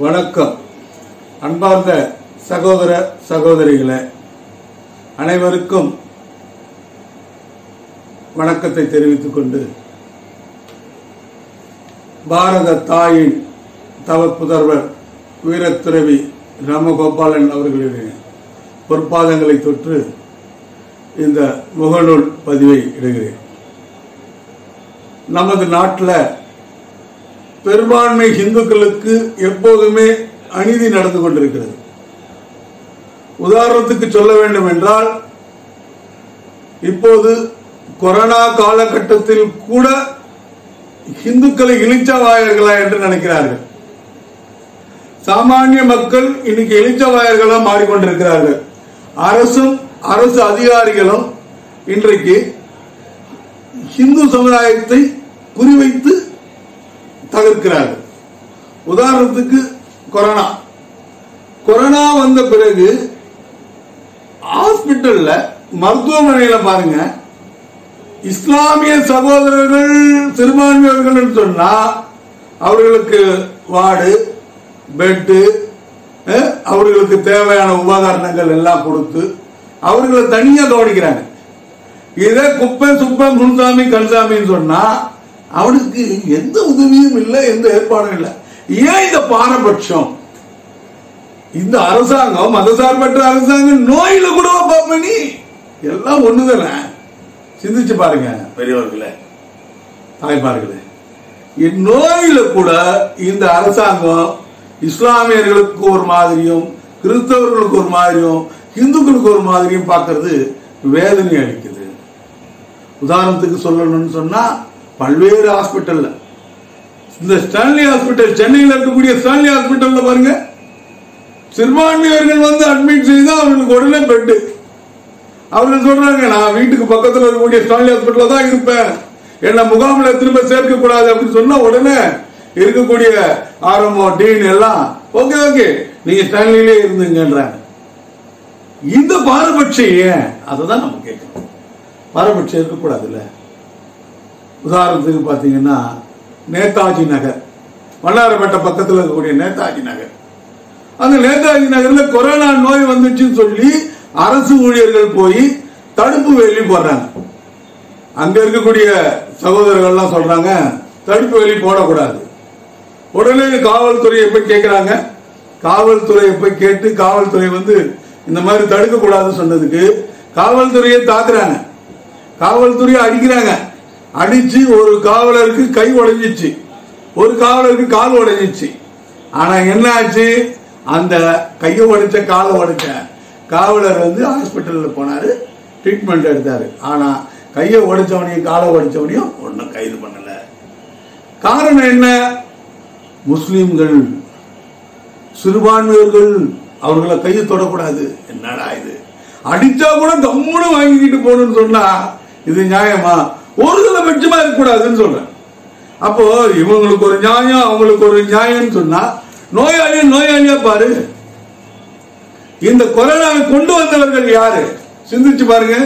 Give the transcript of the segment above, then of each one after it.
வணக்கம் அன்பார்ந்த சகோதர சகோதரிகளே அனைவருக்கும் வணக்கத்தை தெரிவித்துக் கொண்டு பாரத தாயின் தவ புதல்வர் வீரத்துறவி ராமகோபாலன் அவர்களின் பொற்பாதங்களை தொற்று இந்த முகநூல் பதிவை இடுகிறேன் நமது நாட்டில் பெரும்பான்மை இந்துக்களுக்கு எப்போதுமே அநீதி நடந்து கொண்டிருக்கிறது உதாரணத்துக்கு சொல்ல வேண்டும் என்றால் இப்போது கொரோனா காலகட்டத்தில் கூட இந்துக்களை இளிச்சவாயர்களா என்று நினைக்கிறார்கள் சாமானிய மக்கள் இன்னைக்கு இளிச்சவாயர்களா மாறிக்கொண்டிருக்கிறார்கள் அரசும் அரசு அதிகாரிகளும் இன்றைக்கு இந்து சமுதாயத்தை குறிவைத்து தவிர்க்கிறார்கள் உதாரணத்துக்கு கொரோனா கொரோனா வந்த பிறகு ஹாஸ்பிட்டல்ல மருத்துவமனையில பாருங்க இஸ்லாமிய சகோதரர்கள் சிறுபான்மையவர்கள் சொன்னா அவர்களுக்கு வார்டு பெட்டு அஹ், அவர்களுக்கு தேவையான உபகரணங்கள் எல்லாம் கொடுத்து அவர்களை தனியா கவனிக்கிறாங்க இதே குப்பை சுப்பை முன்சாமி கன்சாமின்னு சொன்னா அவனுக்கு எந்த உதவியும் இல்லை எந்த ஏற்பாடும் இல்லை ஏன் இந்த பாரபட்சம் இந்த அரசாங்கம் மதசார்பற்ற அரசாங்கம் நோயில கூட பாப்ப நீ எல்லாம் ஒண்ணுதானே சிந்திச்சு பாருங்க பெரியவர்களே தாய்மார்களே இந்நோயில கூட இந்த அரசாங்கம் இஸ்லாமியர்களுக்கு ஒரு மாதிரியும் கிறிஸ்தவர்களுக்கு ஒரு மாதிரியும் இந்துக்களுக்கு ஒரு மாதிரியும் பார்க்கிறது வேதனை அளிக்குது உதாரணத்துக்கு சொல்லணும்னு சொன்னா பல்வேறு ஹாஸ்பிட்டல்ல இந்த ஸ்டான்லி ஹாஸ்பிட்டல் சென்னையில் இருக்கக்கூடிய ஸ்டான்லி ஹாஸ்பிட்டல்ல பாருங்க சிறுபான்மையர்கள் வந்து அட்மிட் செய்து அவர்களுக்கு உடனே பெட்டு அவர்கள் சொல்றாங்க நான் வீட்டுக்கு பக்கத்துல இருக்கக்கூடிய ஸ்டான்லி ஹாஸ்பிட்டல்ல தான் இருப்பேன் என்ன முகாமில் திரும்ப சேர்க்க கூடாது அப்படின்னு சொன்னா உடனே இருக்கக்கூடிய ஆரம்போ டீன் எல்லாம் ஓகே ஓகே நீங்க ஸ்டான்லிலே இருந்துங்கன்றாங்க இந்த பாரபட்சம் ஏன் அதை தான் நம்ம கேட்கணும் பாரபட்சம் இருக்கக்கூடாதுல்ல உதாரணத்துக்கு பார்த்தீங்கன்னா நேதாஜி நகர் வண்ணாரப்பேட்டை பக்கத்தில் இருக்கக்கூடிய நேதாஜி நகர் அந்த நேதாஜி நகர்ல கொரோனா நோய் வந்துச்சுன்னு சொல்லி அரசு ஊழியர்கள் போய் தடுப்பு வேலி போடுறாங்க அங்க இருக்கக்கூடிய சகோதரர்கள்லாம் சொல்றாங்க தடுப்பு வேலி போடக்கூடாது உடனே காவல்துறையை போய் கேட்கிறாங்க காவல்துறையை போய் கேட்டு காவல்துறை வந்து இந்த மாதிரி தடுக்க கூடாதுன்னு சொன்னதுக்கு காவல்துறையை தாக்குறாங்க காவல்துறையை அடிக்கிறாங்க அடிச்சு ஒரு காவலருக்கு கை உடைஞ்சிச்சு ஒரு காவலருக்கு கால் உடைஞ்சிச்சு ஆனா என்ன ஆச்சு அந்த கையை உடைச்ச காலை உடைச்ச காவலர் வந்து ஹாஸ்பிட்டல்ல போனாரு ட்ரீட்மெண்ட் எடுத்தாரு ஆனா கையை உடைச்சவனையும் காலை உடைச்சவனையும் ஒன்றும் கைது பண்ணல காரணம் என்ன முஸ்லிம்கள் சிறுபான்மையர்கள் அவர்களை கையை தொடக்கூடாது என்னடா இது அடிச்சா கூட கம்முன்னு வாங்கிக்கிட்டு போகணும்னு சொன்னா இது நியாயமா ஒரு சில பட்சமா இருக்கக்கூடாதுன்னு சொல்றேன் அப்போ இவங்களுக்கு ஒரு நியாயம் அவங்களுக்கு ஒரு நியாயம்னு சொன்னா நோயாளி நோயாளியா பாரு இந்த கொரோனாவை கொண்டு வந்தவர்கள் யாரு சிந்திச்சு பாருங்க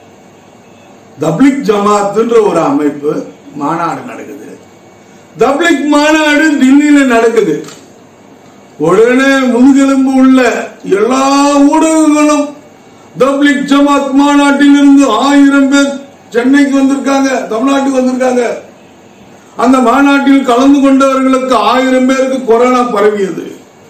தப்லிக் ஜமாத்துன்ற ஒரு அமைப்பு மாநாடு நடக்குது தப்லிக் மாநாடு டில்லியில நடக்குது உடனே முதுகெலும்பு உள்ள எல்லா ஊடகங்களும் தப்லிக் ஜமாத் மாநாட்டில் இருந்து ஆயிரம் பேர் சென்னைக்கு வந்திருக்காங்க தமிழ்நாட்டுக்கு வந்திருக்காங்க அந்த மாநாட்டில் கலந்து கொண்டவர்களுக்கு ஆயிரம் பேருக்கு கொரோனா பரவியது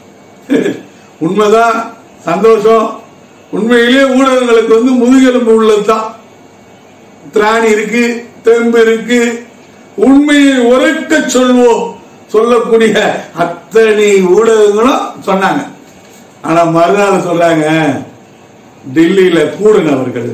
உண்மைதான் சந்தோஷம் உண்மையிலே ஊடகங்களுக்கு வந்து முதுகெலும்பு உள்ளதுதான் திராணி இருக்கு தெம்பு இருக்கு உண்மையை உரைக்க சொல்வோம் சொல்லக்கூடிய அத்தனை ஊடகங்களும் சொன்னாங்க ஆனா மறுநாள் சொல்றாங்க டெல்லியில கூடினவர்கள்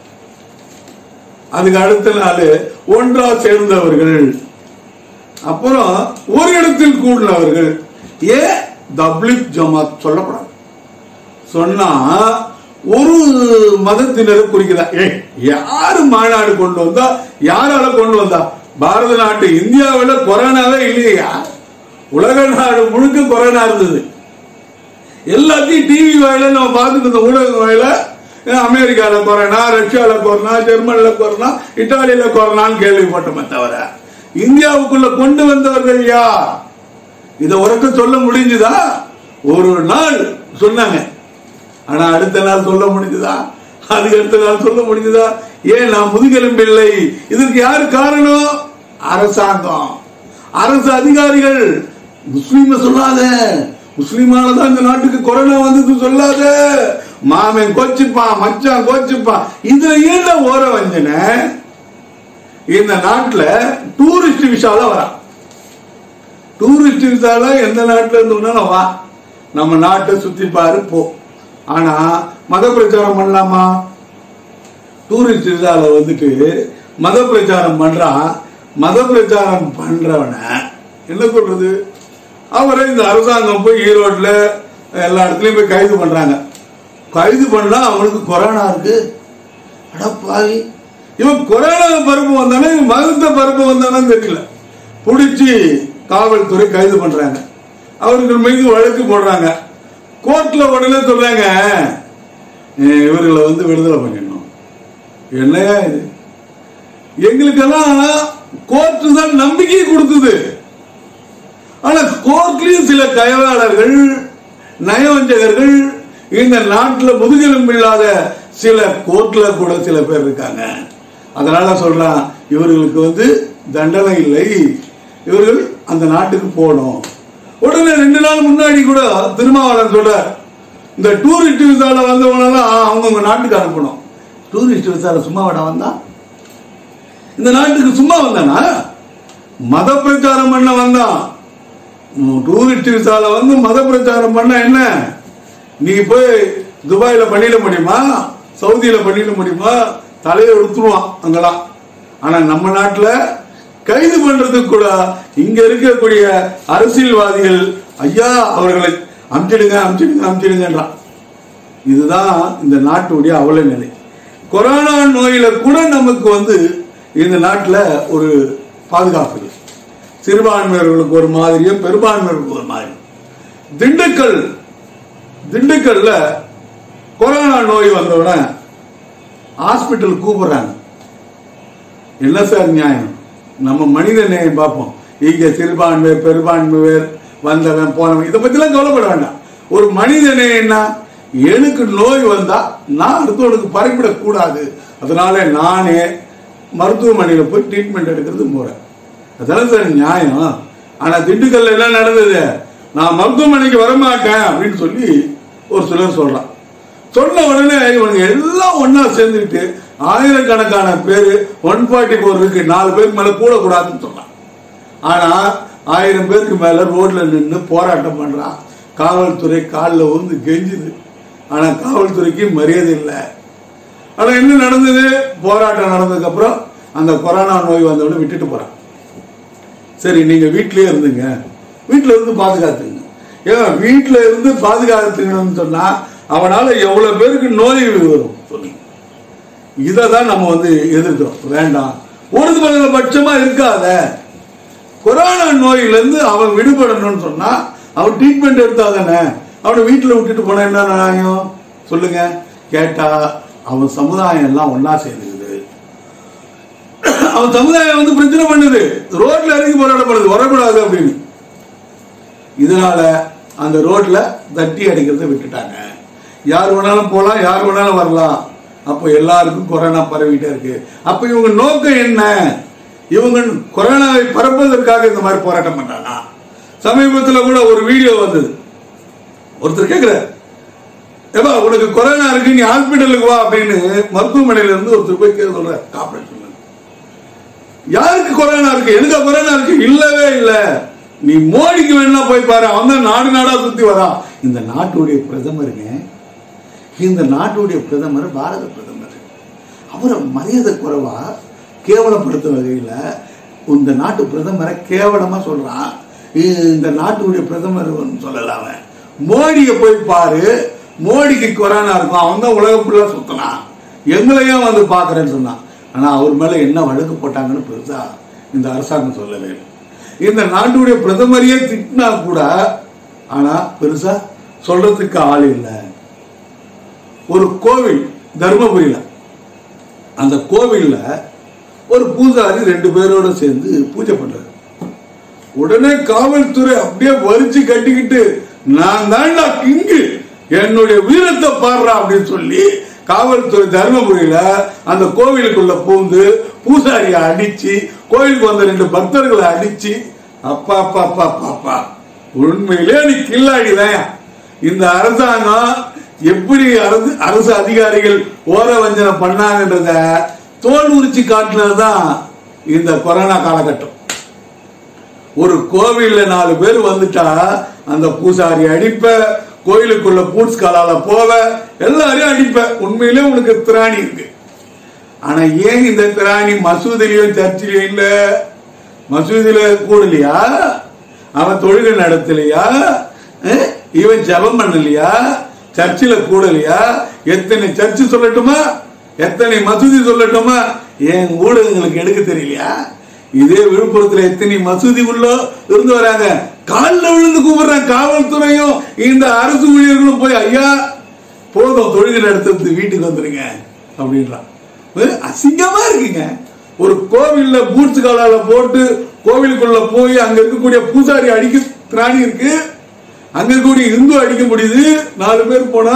அதுக்கு அடுத்த நாள் ஒன்றா சேர்ந்தவர்கள் அப்புறம் ஒரு இடத்தில் கூடினவர்கள் ஏன் தப்லிக் ஜமாத் சொல்லப்படாது சொன்னா ஒரு மதத்தினரை குறிக்குதா ஏ யாரு மாநாடு கொண்டு வந்தா யாரால கொண்டு வந்தா பாரத நாட்டு இந்தியாவில் கொரோனாவே இல்லையா உலக நாடு முழுக்க கொரோனா இருந்தது எல்லாத்தையும் டிவி வாயில நம்ம பார்த்துட்டு இருந்த ஊடக வாயில அமெரிக்கால கொரோனா ரஷ்யால கொரோனா ஜெர்மன்ல கொரோனா இத்தாலியில கொரோனான்னு கேள்விப்பட்டோமே தவிர இந்தியாவுக்குள்ள கொண்டு வந்தவர்கள் யார் இத உறக்க சொல்ல முடிஞ்சுதா ஒரு நாள் சொன்னாங்க ஆனா அடுத்த நாள் சொல்ல முடிஞ்சுதா அதுக்கு அடுத்த நாள் சொல்ல முடிஞ்சுதா ஏன் நான் முதுகெலும்பில்லை இதற்கு யாரு காரணம் அரசாங்கம் அரசு அதிகாரிகள் முஸ்லீம சொல்லாத முஸ்லீமானதான் இந்த நாட்டுக்கு கொரோனா வந்தது சொல்லாத மாமன் கோச்சுப்பான் மச்சான் கோச்சுப்பான் இதுல ஏன்டா ஓர வஞ்சன இந்த நாட்டுல டூரிஸ்ட் விசால வரான் டூரிஸ்ட் விசால எந்த நாட்டுல இருந்து வேணாலும் வா நம்ம நாட்டை சுத்தி பாரு போ ஆனா மத பிரச்சாரம் பண்ணலாமா டூரிஸ்ட் விசால வந்துட்டு மத பிரச்சாரம் பண்றான் மத பிரச்சாரம் பண்றவன என்ன சொல்றது அவரை இந்த அரசாங்கம் போய் ஈரோட்ல எல்லா இடத்துலயும் போய் கைது பண்றாங்க கைது பண்ணா அவனுக்கு கொரோனா இருக்கு அடப்பாவி இவன் கொரோனா பருப்பு வந்தானே இவன் மருந்த பருப்பு வந்தானு தெரியல பிடிச்சி காவல்துறை கைது பண்றாங்க அவர்கள் மீது வழக்கு போடுறாங்க கோர்ட்ல உடனே சொல்றாங்க "அஹ், இவர்களை வந்து விடுதலை பண்ணிடணும் என்னையா இது எங்களுக்கெல்லாம் கோர்ட் தான் நம்பிக்கை கொடுத்தது ஆனா கோர்ட்லயும் சில கைவாளர்கள் நயவஞ்சகர்கள் இந்த நாட்டுல முதுகெலும்பு இல்லாத சில கோர்ட்ல கூட சில பேர் இருக்காங்க அதனால சொல்றான் இவர்களுக்கு வந்து தண்டனை இல்லை இவர்கள் அந்த நாட்டுக்கு போகணும் உடனே ரெண்டு நாள் முன்னாடி கூட திருமாவளவன் சொல்றார் இந்த டூரிஸ்ட் விசால வந்தவனெல்லாம் அவங்கவுங்க நாட்டுக்கு அனுப்பணும் டூரிஸ்ட் விசால சும்மா விட வந்தான் இந்த நாட்டுக்கு சும்மா வந்தானா மத பிரச்சாரம் பண்ண வந்தான் உம், டூரிஸ்ட் விசால வந்து மத பிரச்சாரம் பண்ண என்ன நீ போய் துபாயில பண்ணிட முடியுமா சவுதியில பண்ணிட முடியுமா தலையை எடுத்துருவான் அங்கெல்லாம் ஆனா நம்ம நாட்டுல கைது பண்றதுக்கு கூட இங்க இருக்கக்கூடிய அரசியல்வாதிகள் ஐயா அவர்களை அமுச்சிடுங்க அமுச்சிடுங்க அமுச்சிடுங்கன்றான் இதுதான் இந்த நாட்டுடைய அவல நிலை கொரோனா நோயில கூட நமக்கு வந்து இந்த நாட்டுல ஒரு பாதுகாப்பு இல்லை சிறுபான்மையர்களுக்கு ஒரு மாதிரியும் பெரும்பான்மையர்களுக்கு ஒரு மாதிரி திண்டுக்கல் திண்டுக்கல்ல கொரோனா நோய் வந்தவுடனே ஹாஸ்பிட்டல் கூப்பிடுறாங்க என்ன சார் நியாயம் நம்ம மனித நேயம் பார்ப்போம் இங்க சிறுபான்மை பெரும்பான்மையர் வந்தவன் போனவன் இதை பத்திலாம் கவலைப்பட வேண்டாம் ஒரு மனித நேயம்னா எனக்கு நோய் வந்தா நான் அடுத்தவனுக்கு பரப்பிடக் கூடாது அதனால நானே மருத்துவமனையில போய் ட்ரீட்மெண்ட் எடுக்கிறது முறை அதெல்லாம் சார் நியாயம் ஆனா திண்டுக்கல்ல என்ன நடந்தது நான் மருத்துவமனைக்கு வரமாட்டேன் அப்படின்னு சொல்லி ஒரு சிலர் சொல்றான் சொன்ன உடனே இவங்க எல்லாம் ஒண்ணா சேர்ந்துக்கிட்டு ஆயிரக்கணக்கான பேர் ஒன் ஃபார்ட்டி ஃபோர் இருக்கு நாலு பேருக்கு மேல கூட கூடாதுன்னு சொன்னான் ஆனா ஆயிரம் பேருக்கு மேல ரோட்ல நின்று போராட்டம் பண்றான் காவல்துறை காலில் வந்து கெஞ்சுது ஆனா காவல்துறைக்கு மரியாதை இல்லை ஆனா என்ன நடந்தது போராட்டம் நடந்ததுக்கு அப்புறம் அந்த கொரோனா நோய் வந்தவொடனே விட்டுட்டு போறான் சரி நீங்க வீட்லயே இருந்துங்க வீட்ல இருந்து பாதுகாத்துங்க ஏன் வீட்ல இருந்து பாதுகாத்துக்கணும்னு சொன்னா அவனால எவ்வளவு பேருக்கு நோய் வரும் சொல்லுங்க இதை தான் நம்ம வந்து எதிர்க்கிறோம் வேண்டாம் ஒரு பட்சமா இருக்காத கொரோனா நோயில இருந்து அவன் விடுபடணும்னு சொன்னா அவன் ட்ரீட்மெண்ட் எடுத்தா தானே அவனை வீட்டுல விட்டுட்டு போனா என்ன நியாயம் சொல்லுங்க கேட்டா அவன் சமுதாயம் எல்லாம் ஒன்னா சேர்ந்துக்குது அவன் சமுதாயம் வந்து பிரச்சனை பண்ணுது ரோட்ல இறங்கி போராடப்படுது வரக்கூடாது அப்படின்னு இதனால அந்த ரோட்ல தட்டி அடிக்கிறத விட்டுட்டாங்க யார் வேணாலும் போலாம் யார் வேணாலும் வரலாம் அப்போ எல்லாருக்கும் கொரோனா பரவிட்டே இருக்கு அப்ப இவங்க நோக்கம் என்ன இவங்க கொரோனாவை பரப்புவதற்காக இந்த மாதிரி போராட்டம் பண்றாங்க சமீபத்தில் கூட ஒரு வீடியோ வந்தது ஒருத்தர் கேட்கிறார் ஏப்பா உனக்கு கொரோனா இருக்கு நீ ஹாஸ்பிட்டலுக்கு வா அப்படின்னு மருத்துவமனையில இருந்து ஒருத்தர் போய் கேட்க சொல்ற காப்பரேட் யாருக்கு கொரோனா இருக்கு எனக்கு கொரோனா இருக்கு இல்லவே இல்ல நீ மோடிக்கு வேணா போய் பாரு அவன் தான் நாடு நாடா சுத்தி வரான் இந்த நாட்டுடைய பிரதமருங்க இந்த நாட்டுடைய பிரதமர் பாரத பிரதமர் அவரை மரியாதை குறைவா கேவலப்படுத்தும் வகையில இந்த நாட்டு பிரதமரை கேவலமா சொல்றான் இ- இந்த நாட்டுடைய பிரதமர் சொல்லல அவன் மோடியை போய் பாரு மோடிக்கு கொரோனா இருக்கும் அவன் தான் உலகம் ஃபுல்லா சுத்தினான் எங்களையும் வந்து பாக்குறேன்னு சொன்னான் ஆனா அவர் மேல என்ன வழக்கு போட்டாங்கன்னு பெருசா இந்த அரசாங்கம் சொல்லவே இல்லை இந்த நாட்டுடைய பிரதமரையே திட்டினா கூட ஆனா பெருசா சொல்றதுக்கு ஆள் இல்லை ஒரு கோவில் தர்மபுரியில அந்த கோவில்ல ஒரு பூஜாரி ரெண்டு பேரோட சேர்ந்து பூஜை பண்றாரு உடனே காவல்துறை அப்படியே வரிச்சு கட்டிக்கிட்டு நான் தான்டா கிங்கு என்னுடைய வீரத்தை பாடுறா அப்படின்னு சொல்லி காவல்துறை தர்மபுரியில அந்த கோவிலுக்குள்ள பூந்து பூசாரியை அடிச்சு கோயிலுக்கு வந்த ரெண்டு பக்தர்களை அடிச்சு அப்பா அப்பா அப்பா அப்பா அப்பா உண்மையிலே நீ கில்லாடிதான் இந்த அரசாங்கம் எப்படி அரசு அரசு அதிகாரிகள் ஓர வஞ்சனை பண்ணாங்கன்றத தோல் உரிச்சு காட்டினதுதான் இந்த கொரோனா காலகட்டம் ஒரு கோவில்ல நாலு பேர் வந்துட்டா அந்த பூசாரி அடிப்ப கோயிலுக்குள்ள பூட்ஸ் காலால போவ எல்லாரையும் அடிப்ப உண்மையிலே உனக்கு திராணி இருக்கு ஆனா ஏன் இந்த திராணி மசூதிலையும் சர்ச்சிலையும் இல்ல மசூதியில கூடலையா அவன் தொழுகை நடத்தலையா அஹ்? இவன் ஜெபம் பண்ணலையா சர்ச்சில் கூடலையா எத்தனை சர்ச்சு சொல்லட்டுமா எத்தனை மசூதி சொல்லட்டுமா என் ஊடகங்களுக்கு எடுக்க தெரியலையா இதே விழுப்புரத்துல எத்தனை மசூதி உள்ள இருந்து வராங்க காலில் விழுந்து கூப்பிடுறாங்க காவல்துறையும் இந்த அரசு ஊழியர்களும் போய் ஐயா போதும் தொழுகை நடத்துறது வீட்டுக்கு வந்துருங்க அப்படின்றான் அஹ் அசிங்கமா இருக்குங்க ஒரு கோவில்ல பூட்ஸ் காலால போட்டு கோவிலுக்குள்ள போய் அங்க இருக்கக்கூடிய பூசாரி அடிக்க திராணி இருக்கு அங்க இருக்கக்கூடிய இந்து அடிக்க முடியுது நாலு பேர் போனா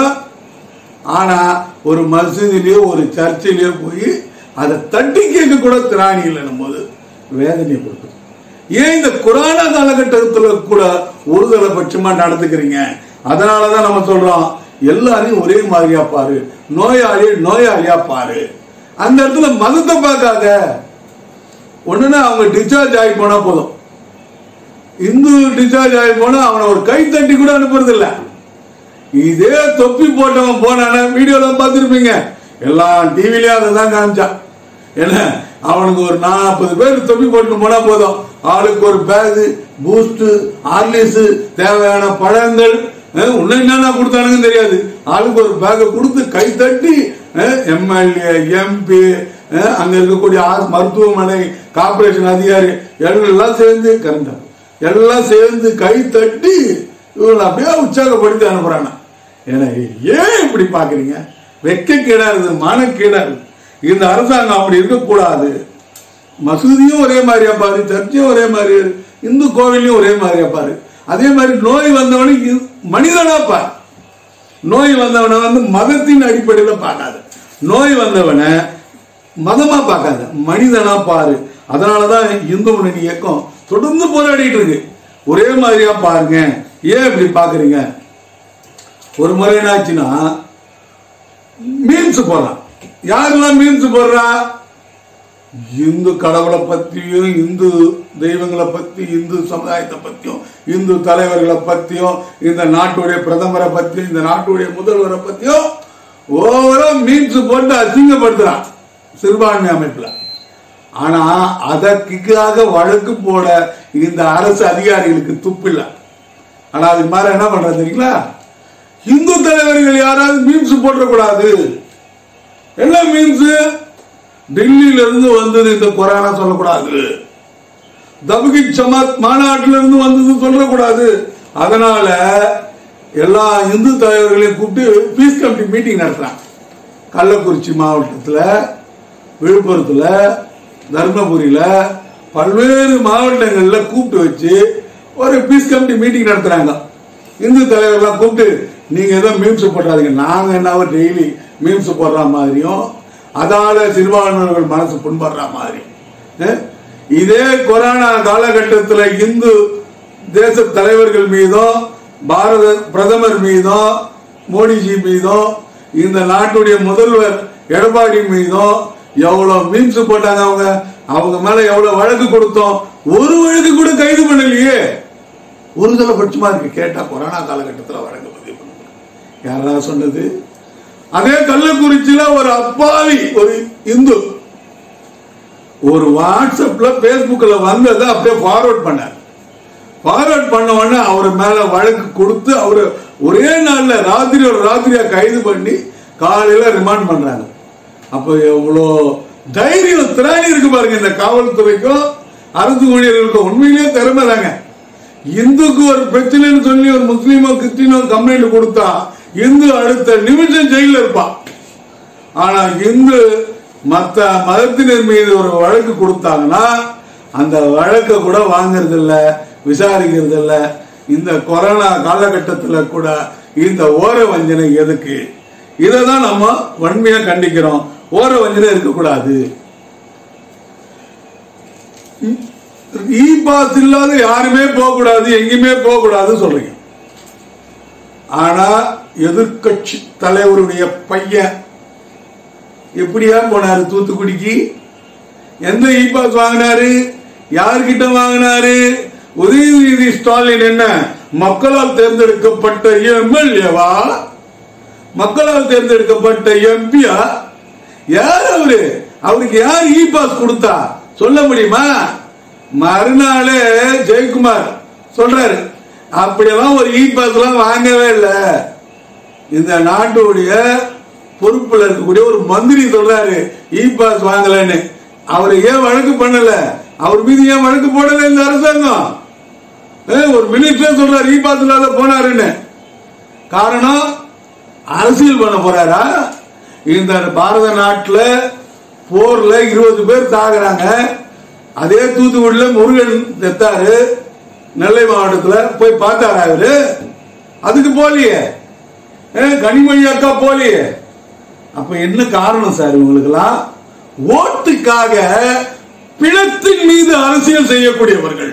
ஆனா ஒரு மசூதிலயோ ஒரு சர்ச்சிலயோ போய் அதை தட்டி கேட்க கூட திராணி இல்லைன்னும் போது வேதனையை கொடுக்குது ஏன் இந்த கொரோனா காலகட்டத்துல கூட ஒருதலை பட்சமா நடந்துக்கிறீங்க அதனாலதான் நம்ம சொல்றோம் எல்லாரையும் ஒரே மாதிரியா பாரு நோயாளி நோயாளியா பாரு அந்த இடத்துல மதத்தை பார்க்காத ஒண்ணுன்னா அவங்க டிஸ்சார்ஜ் ஆகி போனா போதும் இந்து டிஸ்சார்ஜ் ஆகி போனா அவனை ஒரு கை தட்டி கூட அனுப்புறது இல்ல இதே தொப்பி போட்டவன் போனான வீடியோல பார்த்திருப்பீங்க எல்லாம் டிவிலயும் அதை தான் காமிச்சான் என்ன அவனுக்கு ஒரு நாற்பது பேர் தொப்பி போட்டு போனா போதும் ஆளுக்கு ஒரு பேக் பூஸ்ட் ஹார்லிஸ் தேவையான பழங்கள் அஹ், இன்னும் என்னென்ன கொடுத்தானுங்கன்னு தெரியாது ஆளுக்கு ஒரு பேக்கை கொடுத்து கை தட்டி எம்எல்ஏ எம்பி அங்க இருக்கக்கூடிய ஆ- மருத்துவமனை கார்பரேஷன் அதிகாரி எல்லாம் சேர்ந்து கரண்ட் எல்லாம் சேர்ந்து கை தட்டி இவங்களை அப்படியே உற்சாகப்படுத்தி அனுப்புறாங்க ஏன்னா ஏன் இப்படி பாக்குறீங்க வெக்கக்கேடா இருக்குது மானக்கேடா இருக்குது இந்த அரசாங்கம் அப்படி இருக்கக்கூடாது மசூதியும் ஒரே மாதிரியா பாரு சர்ச்சையும் ஒரே மாதிரி இரு. இந்து கோவிலையும் ஒரே மாதிரியா பாரு அதே மாதிரி நோய் வந்தவனுக்கு மனிதனா பாரு நோய் வந்தவனை வந்து மதத்தின் அடிப்படையில் பார்க்காத நோய் வந்தவனை மதமா பார்க்காத மனிதனா பாரு அதனாலதான் இந்து முன்னணி இயக்கம் தொடர்ந்து போராடிட்டு இருக்கு ஒரே மாதிரியா பாருங்க ஏன் இப்படி பாக்குறீங்க ஒரு முறை என்னாச்சுன்னா மீன்ஸ் போடுறான் யாரெல்லாம் மீன்ஸ் போடுறா இந்து கடவுளை பத்தியும் இந்து தெய்வங்களை பத்தி இந்து சமுதாயத்தை பத்தியும் இந்து தலைவர்களை பத்தியும் இந்த நாட்டுடைய பிரதமரை பத்தியும் இந்த நாட்டுடைய முதல்வரை பத்தியும் ஓவரா மீன்ஸ் போட்டு அசிங்கப்படுத்துறான் சிறுபான்மை அமைப்புல ஆனா அதற்காக வழக்கு போட இந்த அரசு அதிகாரிகளுக்கு துப்பில்லை ஆனா அது மாதிரி என்ன பண்றது தெரியுங்களா இந்து தலைவர்கள் யாராவது மீன்ஸ் போட்டக்கூடாது என்ன மீன்ஸ் டெல்லியில இருந்து வந்தது இந்த கொரோனா சொல்லக்கூடாது தபுகி ஜமாத் மாநாட்டில இருந்து வந்தது சொல்லக்கூடாது அதனால எல்லா இந்து தலைவர்களையும் கூப்பிட்டு பீஸ் கமிட்டி மீட்டிங் நடத்துறாங்க கள்ளக்குறிச்சி மாவட்டத்துல விழுப்புரத்துல தர்மபுரியில பல்வேறு மாவட்டங்கள்ல கூப்பிட்டு வச்சு ஒரு பீஸ் கமிட்டி மீட்டிங் நடத்துறாங்க இந்து தலைவர்கள்லாம் கூப்பிட்டு நீங்க ஏதோ மீம்ஸ் போடாதீங்க நாங்க என்ன டெய்லி மீம்ஸ் போடுற மாதிரியும் அதால சிறுபான்மையினர்கள் மனசு புண்படுற மாதிரி அஹ், இதே கொரோனா காலகட்டத்தில் இந்து தேச தலைவர்கள் மீதும் பாரத பிரதமர் மீதும் மோடிஜி மீதும் இந்த நாட்டுடைய முதல்வர் எடப்பாடி மீதும் எவ்வளவு மீன்ஸ் போட்டாங்க அவங்க அவங்க மேல எவ்வளவு வழக்கு கொடுத்தோம் ஒரு வழக்கு கூட கைது பண்ணலையே ஒரு பட்சமா இருக்கு கேட்டா கொரோனா காலகட்டத்தில் வழக்கு பதிவு பண்ணுங்க யாரா சொன்னது அதே கள்ளக்குறிச்சியில ஒரு அப்பாவி ஒரு இந்து ஒரு வாட்ஸ்அப்ல பேஸ்புக்ல வந்ததை அப்படியே ஃபார்வர்ட் பண்ணார் ஃபார்வர்ட் பண்ண உடனே அவர் மேல வழக்கு கொடுத்து அவர் ஒரே நாள்ல ராத்திரி ஒரு ராத்திரியா கைது பண்ணி காலையில ரிமாண்ட் பண்றாங்க அப்ப எவ்வளோ தைரியம் திராணி இருக்கு பாருங்க இந்த காவல்துறைக்கும் அரசு ஊழியர்களுக்கும் உண்மையிலேயே திறமை தாங்க இந்துக்கு ஒரு பிரச்சனைன்னு சொல்லி ஒரு முஸ்லீமோ கிறிஸ்டினோ கம்ப்ளைண்ட் கொடுத்தா இந்து அடுத்த நிமிஷம் ஜெயில இருப்பான் ஆனா இந்து மத்த மதத்தினர் மீது ஒரு வழக்கு கொடுத்தாங்கன்னா அந்த வழக்கை கூட வாங்குறது இல்ல விசாரிக்கிறது இல்ல இந்த கொரோனா காலகட்டத்தில் கூட இந்த ஓர வஞ்சனை எதுக்கு இதை தான் நம்ம வன்மையா கண்டிக்கிறோம் ஓர வஞ்சனை இருக்கக்கூடாது இ பாஸ் இல்லாத யாருமே போக கூடாது எங்கேயுமே போக கூடாதுன்னு சொல்றீங்க ஆனா எதிர்க்கட்சி தலைவருடைய பையன் எப்படியா போனாரு தூத்துக்குடிக்கு எந்த இ பாஸ் வாங்கினாரு யார்கிட்ட வாங்கினாரு உதயநிதி ஸ்டாலின் என்ன மக்களால் தேர்ந்தெடுக்கப்பட்ட எம்எல்ஏவா மக்களால் தேர்ந்தெடுக்கப்பட்ட எம்பியா யார் அவரு அவருக்கு யார் இ பாஸ் கொடுத்தா சொல்ல முடியுமா மறுநாளே ஜெயக்குமார் சொல்றாரு அப்படியெல்லாம் ஒரு இ பாஸ் எல்லாம் வாங்கவே இல்லை இந்த நாட்டுடைய பொறுப்புல இருக்கக்கூடிய ஒரு மந்திரி சொல்றாரு இ பாஸ் வாங்கலன்னு அவர் ஏன் வழக்கு பண்ணல அவர் மீது ஏன் வழக்கு போடல இந்த அரசாங்கம் ஏ, ஒரு மினிஸ்டர் சொல்றாரு இ பாஸ் இல்லாத போனாருன்னு காரணம் அரசியல் பண்ண போறாரா இந்த பாரத நாட்டுல போர்ல இருபது பேர் சாகுறாங்க அதே தூத்துக்குடியில முருகன் செத்தாரு நெல்லை மாவட்டத்துல போய் பார்த்தாரா அவரு அதுக்கு போலியே ஏ, கனிமொழி அக்கா போலியே அப்ப என்ன காரணம் சார் இவங்களுக்கெல்லாம் ஓட்டுக்காக பிணத்தின் மீது அரசியல் செய்யக்கூடியவர்கள்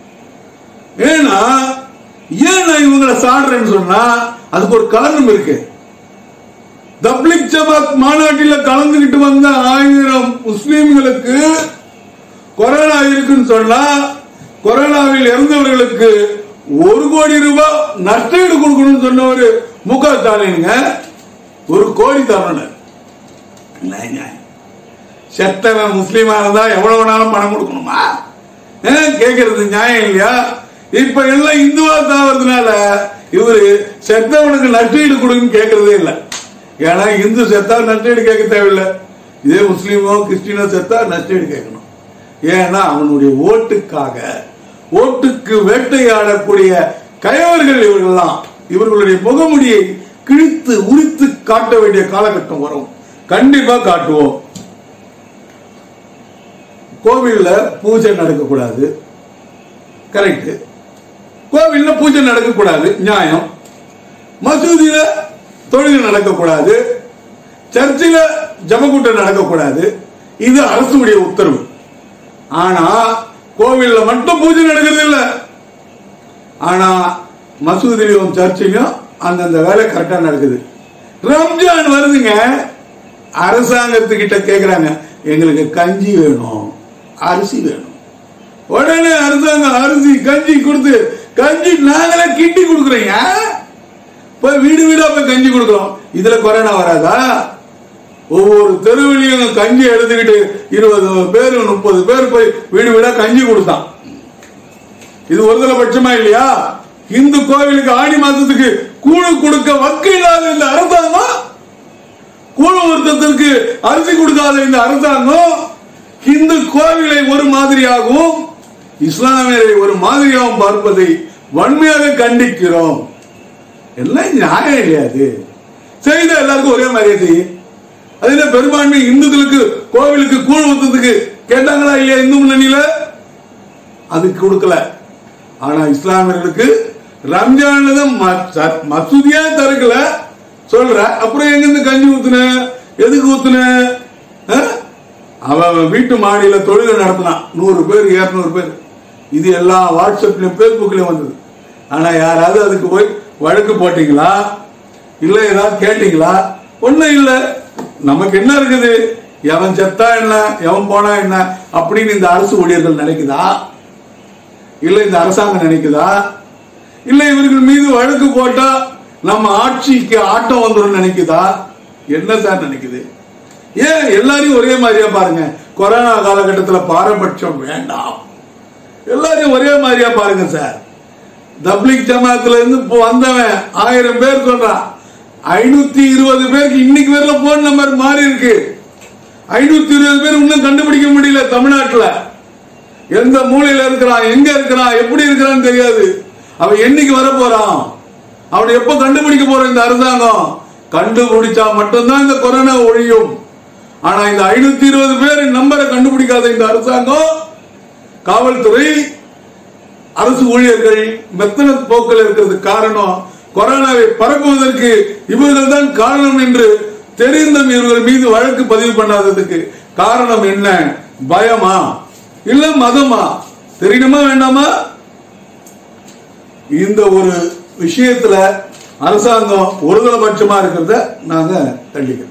ஏன்னா ஏன் நான் இவங்களை சாடுறேன்னு சொன்னா அதுக்கு ஒரு காரணம் இருக்கு தப்லிக் ஜமாத் மாநாட்டில் கலந்துகிட்டு வந்த ஆயிரம் முஸ்லிம்களுக்கு கொரோனா இருக்குன்னு சொன்னா கொரோனாவில் இறந்தவர்களுக்கு ஒரு கோடி ரூபாய் நஷ்டஈடு கொடுக்கணும்னு சொன்னவர் மு க ஸ்டாலினுங்க ஒரு கோடி தரணும் என்ன நியாயம்? செத்தவன் முஸ்லீமா இருந்தா எவ்வளவு வேணாலும் பணம் கொடுக்கணுமா ஏன் கேக்குறது நியாயம் இல்லையா இப்ப எல்லாம் இந்துவா தாவறதுனால இவரு செத்தவனுக்கு நஷ்டஈடு கொடுக்குன்னு கேட்கறதே இல்லை ஏன்னா இந்து செத்தா நஷ்டஈடு கேட்க தேவையில்லை இதே முஸ்லீமோ கிறிஸ்டினோ செத்தா நஷ்டஈடு கேட்கணும் ஏன்னா அவனுடைய ஓட்டுக்காக ஓட்டுக்கு வேட்டையாடக்கூடிய கயவர்கள் இவர்கள்லாம் இவர்களுடைய முகமுடியை கிழித்து உரித்து காட்ட வேண்டிய காலகட்டம் வரும் கண்டிப்பா காட்டுவோம் கோவில்ல பூஜை நடக்கக்கூடாது கரெக்ட் கோவில்ல பூஜை நடக்கக்கூடாது நியாயம் மசூதியில தொழுகை நடக்கக்கூடாது சர்ச்சில் ஜபக்கூட்டம் நடக்கக்கூடாது இது அரசுடைய உத்தரவு ஆனா கோவில்ல மட்டும் பூஜை நடக்கிறது இல்ல ஆனா மசூதிலையும் சர்ச்சிலையும் அந்தந்த வேலை கரெக்டா நடக்குது ரம்ஜான் வருதுங்க அரசாங்கத்துக்கிட்ட கேக்குறாங்க எங்களுக்கு கஞ்சி வேணும் அரிசி வேணும் உடனே அரசாங்கம் அரிசி கஞ்சி கொடுத்து கஞ்சி நாங்களே கிண்டி கொடுக்குறீங்க போய் வீடு வீடா போய் கஞ்சி கொடுக்குறோம் இதுல கொரோனா வராதா ஒவ்வொரு தெருவிலையும் கஞ்சி எடுத்துக்கிட்டு இருபது பேர் முப்பது பேர் போய் வீடு வீடா கஞ்சி கொடுத்தான் இது ஒருதலை பட்சமா இல்லையா இந்து கோவிலுக்கு ஆடி மாசத்துக்கு கூழு கொடுக்க வக்கு இல்லாத இந்த அரசாங்கம் கூழு வருத்தத்திற்கு அரிசி கொடுக்காத இந்த அரசாங்கம் இந்து கோவிலை ஒரு மாதிரியாகவும் இஸ்லாமியரை ஒரு மாதிரியாகவும் பார்ப்பதை வன்மையாக கண்டிக்கிறோம் எல்லாம் நியாயம் இல்லையாது செய்த எல்லாருக்கும் ஒரே மாதிரியே செய்யும் அது என்ன பெரும்பான்மை இந்துக்களுக்கு கோவிலுக்கு கூழ் ஊத்துறதுக்கு கேட்டாங்களா இல்லையா இந்து முன்னணியில அதுக்கு கொடுக்கல ஆனா இஸ்லாமியர்களுக்கு ரம்ஜான்ல தான் ம- ச- மசூதியா திறக்கல சொல்ற அப்புறம் எங்க இருந்து கஞ்சி ஊத்துன எதுக்கு ஊத்துன ஆ? அவன் அவன் வீட்டு மாடியில தொழிலை நடத்தினான் நூறு பேர் இருநூறு பேர் இது எல்லா வாட்ஸ்அப்லயும் பேஸ்புக்லயும் வந்தது ஆனா யாராவது அதுக்கு போய் வழக்கு போட்டீங்களா இல்ல ஏதாவது கேட்டீங்களா ஒண்ணும் இல்ல நமக்கு என்ன இருக்குது எவன் செத்தா என்ன எவன் போனா என்ன அப்படின்னு இந்த அரசு ஊழியர்கள் நினைக்குதா இல்ல இந்த அரசாங்கம் நினைக்குதா இல்ல இவர்கள் மீது வழக்கு போட்டா நம்ம ஆட்சிக்கு ஆட்டம் வந்துடும் நினைக்குதா என்ன சார் நினைக்குது ஏன் எல்லாரையும் ஒரே மாதிரியா பாருங்க கொரோனா காலகட்டத்துல பாரபட்சம் வேண்டாம் எல்லாரையும் ஒரே மாதிரியா பாருங்க சார் தப்லிக் ஜமாத்துல இருந்து இப்போ வந்தவன் ஆயிரம் பேர் சொல்றான் ஐநூத்தி இருபது பேருக்கு இன்னைக்கு வரல போன் நம்பர் மாறி இருக்கு ஐநூத்தி இருபது பேர் இன்னும் கண்டுபிடிக்க முடியல தமிழ்நாட்டுல எந்த மூலையில இருக்கிறான் எங்க இருக்கிறான் எப்படி இருக்கிறான்னு தெரியாது அவன் என்னைக்கு வர போறான் அவனை எப்ப கண்டுபிடிக்க போற இந்த அரசாங்கம் கண்டுபிடிச்சா மட்டும்தான் இந்த கொரோனா ஒழியும் ஆனா இந்த ஐநூத்தி இருபது பேர் நம்பரை கண்டுபிடிக்காத இந்த அரசாங்கம் காவல்துறை அரசு ஊழியர்கள் மெத்தன போக்கில் இருக்கிறது காரணம் கொரோனாவை பரப்புவதற்கு இவர்கள் தான் காரணம் என்று தெரிந்தும் இவர்கள் மீது வழக்கு பதிவு பண்ணாததுக்கு காரணம் என்ன பயமா இல்ல மதமா தெரியணுமா வேண்டாமா இந்த ஒரு விஷயத்துல அரசாங்கம் ஒருதலைபட்சமா இருக்கிறத நாங்க கண்டிக்கிறோம்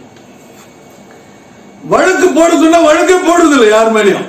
வழக்கு போட சொன்னா வழக்கே போடுறது இல்லை யார் மேலேயும்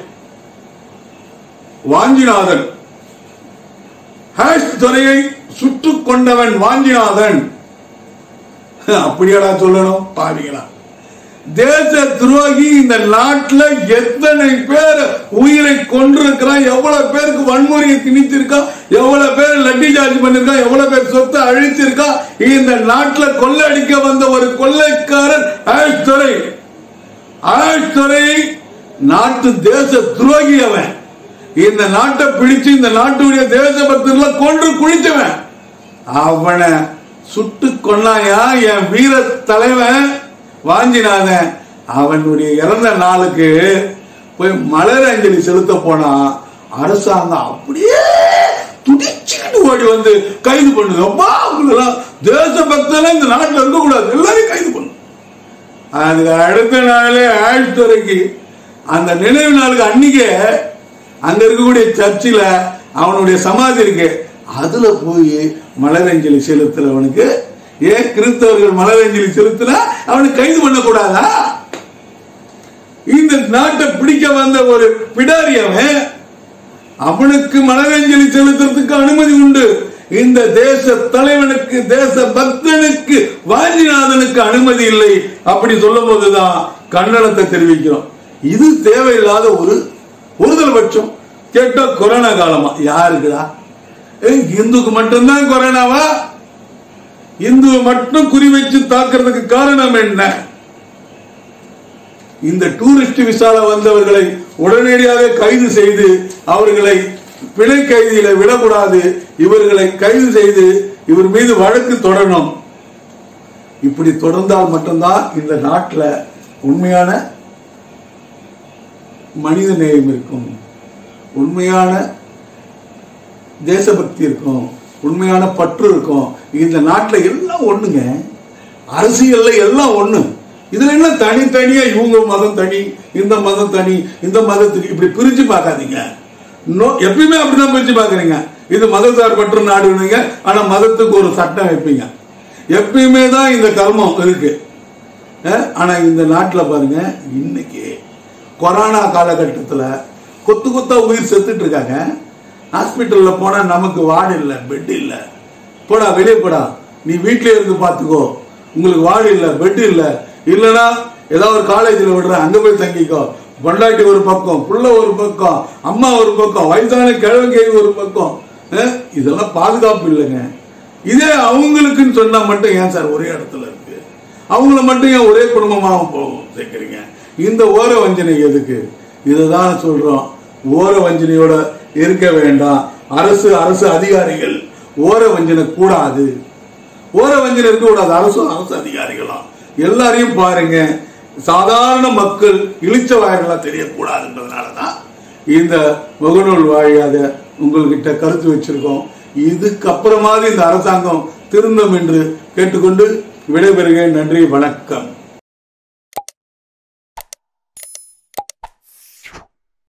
வாஞ்சிநாதன் ஹேஷ் துறையை சுட்டுக் கொண்டவன் வாஞ்சிநாதன் அப்படியாடா சொல்லணும் பாவிங்களா தேச துரோகி இந்த நாட்டுல எத்தனை பேர் உயிரை கொண்டிருக்கிறான் எவ்வளவு பேருக்கு வன்முறையை திணிச்சிருக்கான் எவ்வளவு பேர் லட்டி சார்ஜ் பண்ணிருக்கான் எவ்வளவு பேர் சொத்தை அழிச்சிருக்கான் இந்த நாட்டுல கொள்ளடிக்க வந்த ஒரு கொள்ளைக்காரன் ஆஷ் துறை ஆஷ் துறை நாட்டு தேச துரோகி அவன் இந்த நாட்டை பிடிச்சு இந்த நாட்டுடைய தேசபக்தர்ல கொன்று குளிச்சவன் அவனை சுட்டு கொன்னாயா என் வீர தலைவன் வாஞ்சினாதன் அவனுடைய இறந்த நாளுக்கு போய் மலர் அஞ்சலி செலுத்த போனா அரசாங்கம் அப்படியே துடிச்சுக்கிட்டு ஓடி வந்து கைது பண்ணுது அப்பா அவங்களெல்லாம் தேசபக்தெல்லாம் இந்த நாட்டில் இருக்கக்கூடாது எல்லாரையும் கைது பண்ணும் அதுக்கு அடுத்த நாளே ஆழ்துறைக்கு அந்த நினைவு நாளுக்கு அன்னைக்கே அங்க இருக்கக்கூடிய சர்ச்சில் அவனுடைய சமாதி இருக்கு அதுல போய் மலரஞ்சலி செலுத்துறவனுக்கு ஏன் கிறிஸ்தவர்கள் மலரஞ்சலி செலுத்தினா அவனுக்கு கைது பண்ணக்கூடாதா இந்த நாட்டை பிடிக்க வந்த ஒரு பிடாரி அவன் அவனுக்கு மலரஞ்சலி செலுத்துறதுக்கு அனுமதி உண்டு இந்த தேச தலைவனுக்கு தேச பக்தனுக்கு வாஞ்சிநாதனுக்கு அனுமதி இல்லை அப்படி சொல்லும் போதுதான் கண்டனத்தை தெரிவிக்கிறோம் இது தேவையில்லாத ஒரு ஒருதல் பட்சம் கேட்டா கொரோனா காலமா யாருக்குடா ஏய், இந்துக்கு மட்டும்தான் கொரோனாவா இந்துவை மட்டும் குறி வச்சு தாக்குறதுக்கு காரணம் என்ன இந்த டூரிஸ்ட் விசால வந்தவர்களை உடனடியாக கைது செய்து அவர்களை பிணை கைதியில விடக்கூடாது இவர்களை கைது செய்து இவர் மீது வழக்கு தொடரணும் இப்படி தொடர்ந்தால் மட்டும்தான் இந்த நாட்டில் உண்மையான மனித நேயம் இருக்கும் உண்மையான தேசபக்தி இருக்கும் உண்மையான பற்று இருக்கும் இந்த நாட்டில் எல்லாம் ஒண்ணுங்க அரசியல்ல எல்லாம் ஒண்ணு இதுல என்ன தனித்தனியா இவங்க மதம் தனி இந்த மதம் தனி இந்த மதத்துக்கு இப்படி பிரிச்சு பார்க்காதீங்க நோ- எப்பயுமே அப்படிதான் பிரிச்சு பார்க்கறீங்க இது மதசார்பற்ற நாடுங்க ஆனா மதத்துக்கு ஒரு சட்டம் வைப்பீங்க எப்பயுமே தான் இந்த கர்மம் இருக்கு அஹ், ஆனா இந்த நாட்டில் பாருங்க இன்னைக்கு கொரோனா காலகட்டத்தில் கொத்து கொத்தா உயிர் செத்துட்டு இருக்காங்க ஹாஸ்பிட்டல்ல போனா நமக்கு வார்டு இல்லை பெட் இல்லை போடா வெளியே போடா நீ வீட்டிலே இருந்து பார்த்துக்கோ உங்களுக்கு வார்டு இல்லை பெட் இல்லை இல்லைன்னா ஏதாவது ஒரு காலேஜில் விடுற அங்க போய் தங்கிக்கோ பொண்டாட்டி ஒரு பக்கம் புள்ள ஒரு பக்கம் அம்மா ஒரு பக்கம் வயசான கிழவங்கை ஒரு பக்கம் அஹ், இதெல்லாம் பாதுகாப்பு இல்லைங்க இதே அவங்களுக்குன்னு சொன்னா மட்டும் ஏன் சார் ஒரே இடத்துல இருக்கு அவங்கள மட்டும் ஏன் ஒரே குடும்பமாக போகும் சேர்க்குறீங்க இந்த ஓர வஞ்சனை எதுக்கு இதுதான் சொல்றோம் ஓர வஞ்சனையோட இருக்க வேண்டாம் அரசு அரசு அதிகாரிகள் ஓர வஞ்சனை கூடாது ஓர வஞ்சனை இருக்க கூடாது அரசும் அரசு அதிகாரிகளும் எல்லாரையும் பாருங்க சாதாரண மக்கள் இழிச்ச வாயர்களா தெரியக்கூடாதுன்றதுனாலதான் இந்த முகநூல் வாழியாக உங்கள்கிட்ட கருத்து வச்சிருக்கோம் இதுக்கப்புறமாவது இந்த அரசாங்கம் திருந்தும் என்று கேட்டுக்கொண்டு விடைபெறுகிறேன் நன்றி வணக்கம்